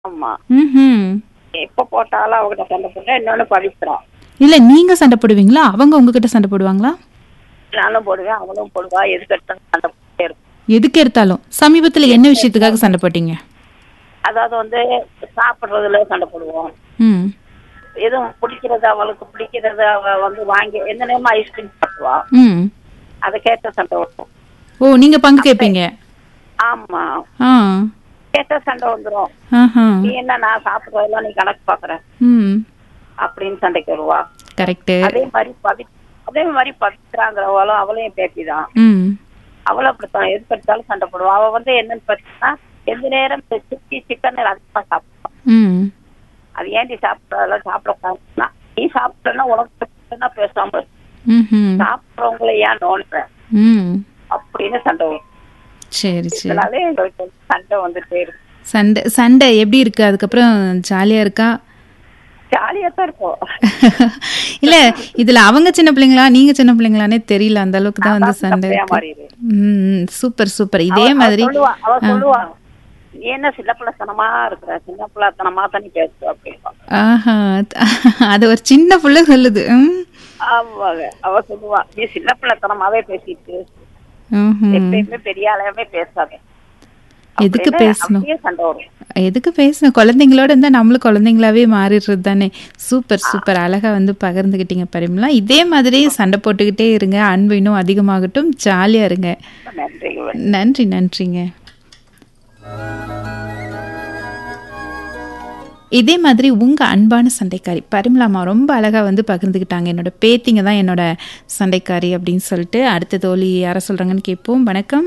ஆமா ம் எப்ப போட்டாலும் அவகிட்ட சண்டை போட்டா இன்னொன்னு பவித்ரா இல்ல நீங்க சண்டை போடுவீங்களா அவங்க உங்ககிட்ட சண்டை போடுவாங்களா நானும் போடுவேன் அவளும் போடுவா எதுக்கு எடுத்தாலும் சண்டை போட்டே இருக்கும் எதுக்கு எடுத்தாலும் சமீபத்துல என்ன விஷயத்துக்காக சண்டை போட்டீங்க அதாவது வந்து சாப்பிடுறதுல சண்டை போடுவோம் ம் எதுவும் பிடிக்கிறது அவளுக்கு பிடிக்கிறது அவ வந்து வாங்கி எந்த நேரமும் ஐஸ்கிரீம் சாப்பிடுவா ம் அதை கேட்ட சண்டை வரும் ஓ நீங்க பங்கு கேட்பீங்க ஆமா ஆ கேட்ட சண்டை வந்துரும் ஆஹா நீ என்ன நான் சாப்பிடுறதெல்லாம் நீ கணக்கு பாக்குற ம் அப்படின்னு சண்டைக்கு வருவா கரெக்ட் அதே மாதிரி பவி அதே மாதிரி பவித்ராங்கிறவளும் அவளும் என் பேத்தி தான் ம் அவளும் அப்படித்தான் எது எடுத்தாலும் சண்டை போடுவா அவ வந்து என்னன்னு பாத்தீங்கன்னா எந்த நேரம் சிக்கி சிக்கன் அதிகமா சாப்பிடுவான் ம் அது ஏன்டி சாப்பிடலாம் சாப்பிடக்கூடாதுன்னா நீ சாப்பிட்டனா உனக்கு பிடிச்சதுன்னா பேசாம இரு. ம் சாப்பிடுறவங்களை ஏன் நோன்ற ம் அப்படின்னு சண்டை வரும் சரி சரி இதனால எங்களுக்கு வந்து சண்டை வந்துட்டே இருக்கு சண்டை சண்டை எப்படி இருக்கு அதுக்கப்புறம் ஜாலியா இருக்கா ஜாலியா தான் இருக்கும் இல்ல இதுல அவங்க சின்ன பிள்ளைங்களா நீங்க சின்ன பிள்ளைங்களானே தெரியல அந்த அளவுக்கு தான் வந்து சண்டை அப்படியே இருக்கு மாறிடு ம் சூப்பர் சூப்பர் இதே அவ மாதிரி சொல்லுவா அவ சொல்லுவா நீ என்ன சின்ன பிள்ளைத்தனமா இருக்கிற சின்ன பிள்ளைத்தனமா தான் நீ பேசு அப்படின்பா ஆஹா அது ஒரு சின்ன புள்ள சொல்லுது ம் ஆமாங்க அவ சொல்லுவா நீ சின்ன பிள்ளைத்தனமாவே பேசிட்டு ம்ஹும். எப்பயுமே பெரிய ஆளையாவே பேசாத எதுக்கு அப்படின்னு பேசணும் அப்படியே சண்டை வரும் எதுக்கு பேசணும் குழந்தைங்களோட இருந்தா நம்மளும் குழந்தைங்களாவே மாறிடுறது தானே சூப்பர் சூப்பர் அழகா வந்து பகிர்ந்துக்கிட்டீங்க பரிமளா இதே மாதிரி சண்டை போட்டுக்கிட்டே இருங்க அன்பு இன்னும் அதிகமாகட்டும் ஜாலியா இருங்க நன்றி நன்றி நன்றிங்க இதே மாதிரி உங்க அன்பான சண்டைக்காரி பரிமளாமா ரொம்ப அழகா வந்து பகிர்ந்துக்கிட்டாங்க என்னோட பேத்திங்க தான் என்னோட சண்டைக்காரி அப்படின்னு சொல்லிட்டு அடுத்த தோழி யார சொல்றாங்கன்னு கேட்போம் வணக்கம்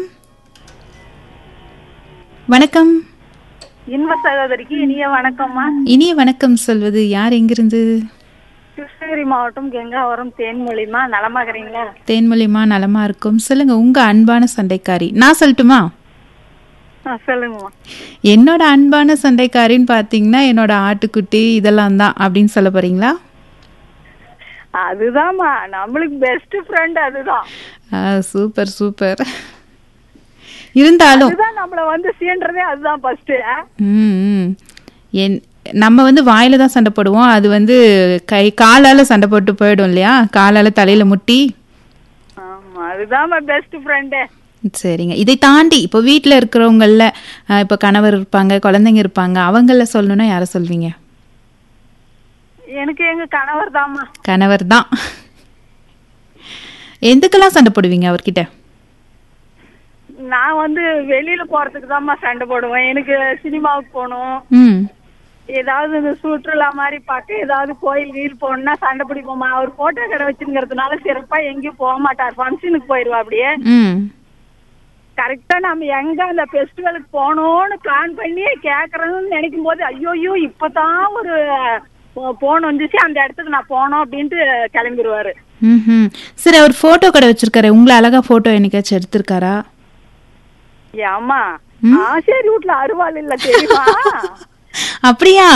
வணக்கம் இன்ப சகோதரிக்கு இனிய வணக்கம்மா இனிய வணக்கம் சொல்வது யார் எங்கிருந்து கிருஷ்ணகிரி மாவட்டம் கெங்காவரம் தேன்மொழிமா நலமாகறீங்களா தேன்மொழிமா நலமா இருக்கும் சொல்லுங்க உங்க அன்பான சண்டைக்காரி நான் சொல்லட்டுமா ஆ, சொல்லுங்கம்மா என்னோட அன்பான சண்டைக்காரின்னு பார்த்தீங்கன்னா என்னோட ஆட்டுக்குட்டி இதெல்லாம் தான் அப்படின்னு சொல்ல போறீங்களா அதுதாம்மா நம்மளுக்கு பெஸ்ட் ஃப்ரெண்ட் அதுதான் ஆ சூப்பர் சூப்பர் இருந்தாலும் அதுதான் நம்மள வந்து சீன்றதே அதுதான் ஃபர்ஸ்ட் ம், ம். என் நம்ம வந்து வாயில தான் சண்டை போடுவோம் அது வந்து கை காலால சண்டை போட்டு போயிடும் இல்லையா காலால தலையில முட்டி ஆமா அதுதாம்மா பெஸ்ட் ஃப்ரெண்டு சரிங்க இதை தாண்டி இப்போ வீட்டில் இருக்கிறவங்கள இப்போ கணவர் இருப்பாங்க குழந்தைங்க இருப்பாங்க அவங்கள சொல்லணும்னா யாரை சொல்வீங்க எனக்கு எங்க கணவர் தாம்மா கணவர் தான் எதுக்கெல்லாம் சண்டை போடுவீங்க அவர்கிட்ட நான் வந்து வெளியில போறதுக்கு தாம்மா சண்டை போடுவேன் எனக்கு சினிமாவுக்கு போகணும் ம் ஏதாவது இந்த சுற்றுலா மாதிரி பார்க்க ஏதாவது கோயில் கீழ் போகணும்னா சண்டை பிடிப்போமா அவர் போட்டோ கடை வச்சுங்கிறதுனால சிறப்பா எங்கேயும் போக மாட்டார் ஃபங்க்ஷனுக்கு போயிடுவா அப்படியே ம் கரெக்டா நம்ம எங்க அந்த ஃபெஸ்டிவலுக்கு போகணும்னு பிளான் பண்ணி கேக்குறோம்னு நினைக்கும் போது ஐயோயோ இப்பதான் ஒரு போன் வந்துச்சு அந்த இடத்துக்கு நான் போனோம் அப்படின்ட்டு கிளம்பிடுவாரு ம் சரி அவர் ஃபோட்டோ கடை வச்சிருக்காரு உங்களை அழகா ஃபோட்டோ என்னைக்காச்சும் எடுத்திருக்காரா ஏம்மா ஆசேரி வீட்டுல அருவாள் இல்ல தெரியுமா அப்படியா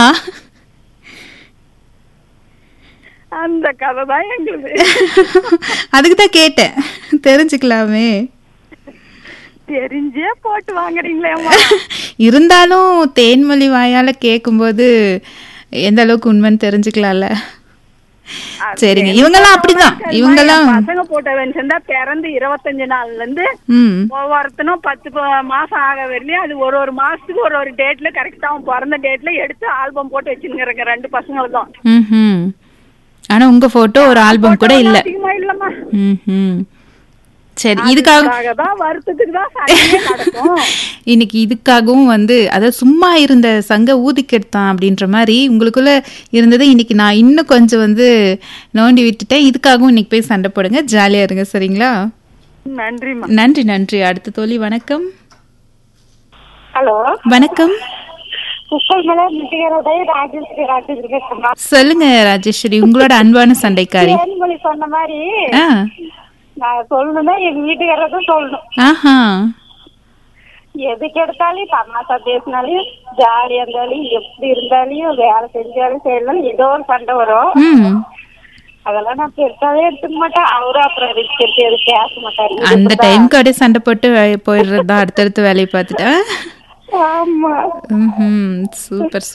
அந்த கதை தான் எங்களுக்கு அதுக்கு தான் கேட்டேன் தெரிஞ்சுக்கலாமே தெரிஞ்சே போட்டு வாங்குறீங்களேம்மா இருந்தாலும் தேன்மொழி வாயால கேட்கும்போது எந்த அளவுக்கு உண்மைன்னு தெரிஞ்சுக்கலாம்ல சரிங்க இவங்கெல்லாம் அப்படிதான் இவங்கெல்லாம் என் பசங்க போட்டோ வென்சன் தான் பிறந்து இருபத்தஞ்சு நாள்ல இருந்து ம் ஒவ்வொருத்தனும் பத்து ப- மாசம் ஆக வரலையும் அது ஒரு ஒரு மாசத்துக்கு ஒரு ஒரு டேட்ல கரெக்டா அவன் பிறந்த டேட்ல எடுத்து ஆல்பம் போட்டு வச்சுருங்க ரெண்டு பசங்களுக்கும் ம் ஆனா உங்க போட்டோ ஒரு ஆல்பம் கூட இல்ல அதிகமா இல்லம்மா ம் சரி இதுக்காக அதுக்காக தான் வருத்தத்துக்கு தான் சண்டையே நடக்கும் இன்னைக்கு இதுக்காகவும் வந்து அதாவது சும்மா இருந்த சங்க ஊதிக்கெடுத்தான் அப்படின்ற மாதிரி உங்களுக்குள்ள இருந்தது இன்னைக்கு நான் இன்னும் கொஞ்சம் வந்து நோண்டி விட்டுட்டேன் இதுக்காகவும் இன்னைக்கு போய் சண்டை போடுங்க ஜாலியா இருங்க சரிங்களா நன்றிம்மா நன்றி நன்றி அடுத்த தோழி வணக்கம் ஹலோ வணக்கம் புஷ்பமலை முட்டிகரோடைய ராஜேஸ்வரி ராஜேஸ்வரி பேசுறேன் சொல்லுங்க ராஜேஸ்வரி உங்களோட அன்பான சண்டைக்காரி தேன்மொழி சொன்ன மாதிரி ஆ நான் சொல்லணும்னா எங்க வீட்டுக்காரதான் சொல்லணும் ஆஹா எதுக்கு எடுத்தாலும் தமாசா பேசினாலும் ஜாலியா இருந்தாலும் எப்படி இருந்தாலும் வேலை செஞ்சாலும் செய்யலாம் ஏதோ ஒரு சண்டை வரும் ம் அதெல்லாம் நான் பெருசாவே எடுத்துக்க மாட்டேன் அவரும் அப்புறம் ரிஸ்க் எடுத்து எதுவும் பேச மாட்டாரு அந்த டைம்க்கு அப்படியே சண்டை போட்டு வே- போயிடுறது தான் அடுத்தடுத்து வேலையை பார்த்துட்டா ஆமா ம் சூப்பர்